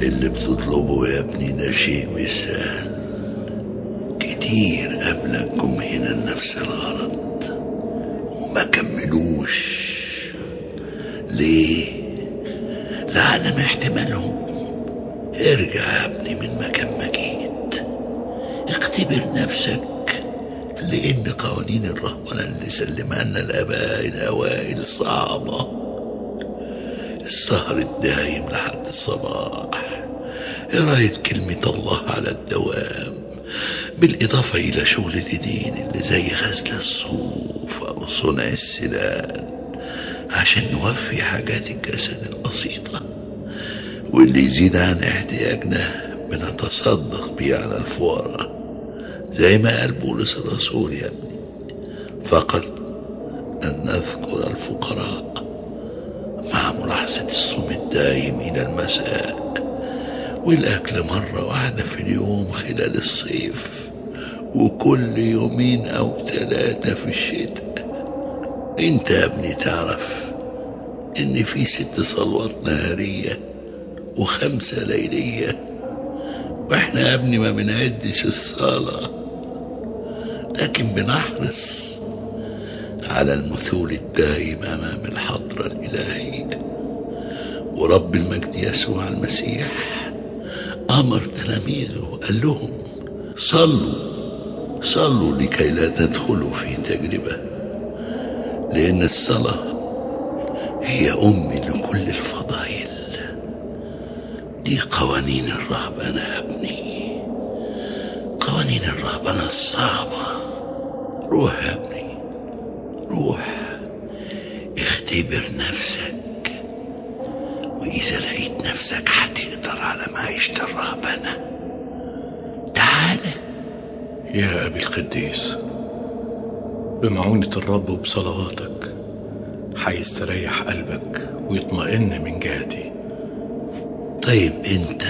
اللي بتطلبه يا ابني ده شيء مش سهل كتير قبلك جم هنا لنفس الغرض وما كملوش ليه لعدم احتمالهم ارجع يا ابني من مكان ما جيت اختبر نفسك لأن قوانين الرهبنة اللي سلمها لنا الآباء الأوائل صعبة السهر الدايم لحد الصباح قراية كلمة الله على الدوام بالإضافة إلى شغل الإيدين اللي زي غزل الصوف أو صنع السنان عشان نوفي حاجات الجسد البسيطة واللي يزيد عن احتياجنا بنتصدق بيه على الفقراء زي ما قال بولس الرسول يا ابني فقط أن نذكر الفقراء مع ملاحظة الصوم الدائم إلى المساء والأكل مرة واحدة في اليوم خلال الصيف وكل يومين أو ثلاثة في الشتاء انت يا ابني تعرف ان في ست صلوات نهارية وخمسة ليلية واحنا يا ابني ما بنعدش الصلاة لكن بنحرص على المثول الدائم امام الحضرة الالهية ورب المجد يسوع المسيح امر تلاميذه قال لهم صلوا صلوا لكي لا تدخلوا في تجربه لأن الصلاة هي أم لكل الفضائل دي قوانين الرهبنة يا ابني قوانين الرهبنة الصعبة روح يا ابني روح اختبر نفسك وإذا لقيت نفسك هتقدر على معيشة الرهبنة تعالى يا أبي القديس بمعونة الرب وبصلواتك هيستريح قلبك ويطمئن من جهتي طيب انت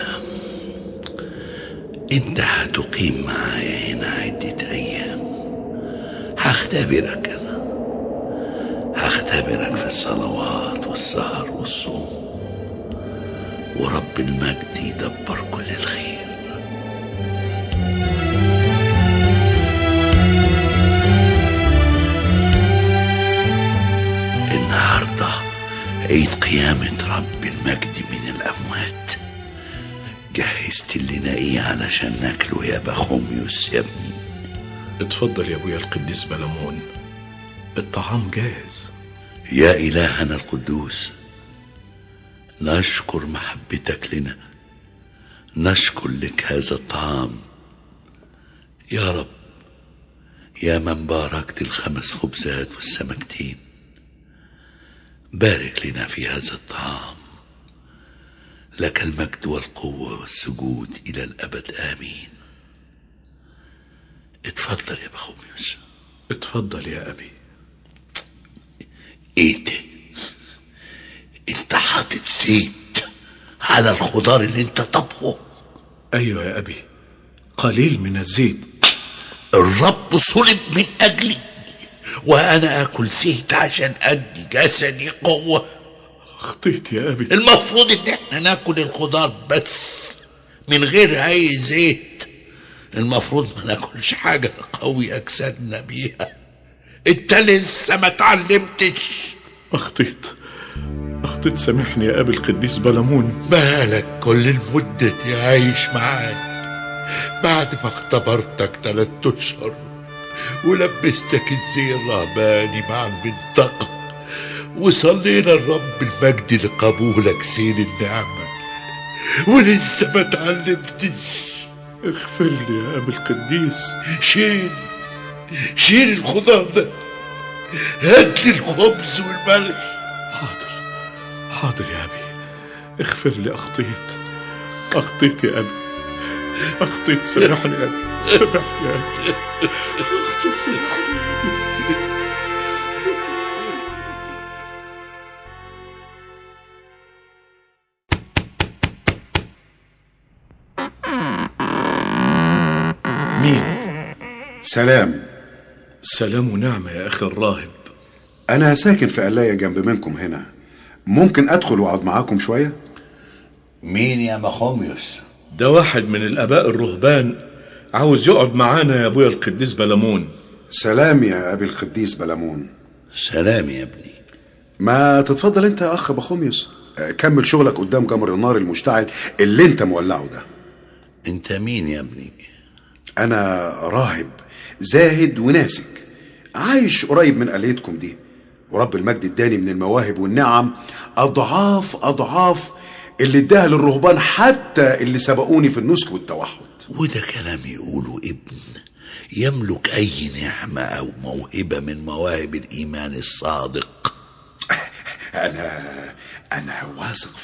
انت هتقيم معايا هنا عدة ايام هختبرك انا هختبرك في الصلوات والسهر والصوم ورب المجد يدبر كل الخير النهارده عيد قيامة رب المجد من الأموات جهزت لنا إيه علشان ناكله يا بخوميوس يا ابني اتفضل يا أبويا القديس بلمون الطعام جاهز يا إلهنا القدوس نشكر محبتك لنا نشكر لك هذا الطعام يا رب يا من باركت الخمس خبزات والسمكتين بارك لنا في هذا الطعام لك المجد والقوة والسجود إلى الأبد آمين اتفضل يا بخوميوس اتفضل يا أبي ايه ده انت حاطط زيت على الخضار اللي انت طبخه أيوة يا أبي قليل من الزيت الرب صلب من اجلي وانا اكل زيت عشان ادي جسدي قوه أخطيت يا أبي المفروض ان احنا ناكل الخضار بس من غير اي زيت المفروض ما ناكلش حاجه قوي اجسادنا بيها انت لسه ما اتعلمتش أخطيت أخطيت سامحني يا أبي القديس بلمون بالك كل المدة دي عايش معاك بعد ما اختبرتك تلات اشهر ولبستك الزي الرهباني مع المنطقة وصلينا الرب المجد لقبولك سيل النعمة ولسه ما اتعلمتش اغفر لي يا أبي القديس شيل شيل الخضار ده هات لي الخبز والملح حاضر حاضر يا أبي اغفر لي أخطيت أخطيت يا أبي أخطيت سامحني يا أبي سامحني يا أبي أخطيت سامحني يا أبي مين؟ سلام سلام ونعمة يا أخي الراهب أنا ساكن في قلاية جنب منكم هنا ممكن أدخل وأقعد معاكم شوية؟ مين يا مخوميوس ده واحد من الآباء الرهبان عاوز يقعد معانا يا أبويا القديس بلمون سلام يا أبي القديس بلمون سلام يا ابني ما تتفضل أنت يا أخ بخوميوس آه، كمل شغلك قدام جمر النار المشتعل اللي أنت مولعه ده انت مين يا ابني أنا راهب زاهد وناسك عايش قريب من قليتكم دي ورب المجد اداني من المواهب والنعم أضعاف أضعاف اللي اداها للرهبان حتى اللي سبقوني في النسك والتوحد وده كلام يقوله ابن يملك اي نعمة او موهبة من مواهب الايمان الصادق أنا أنا واثق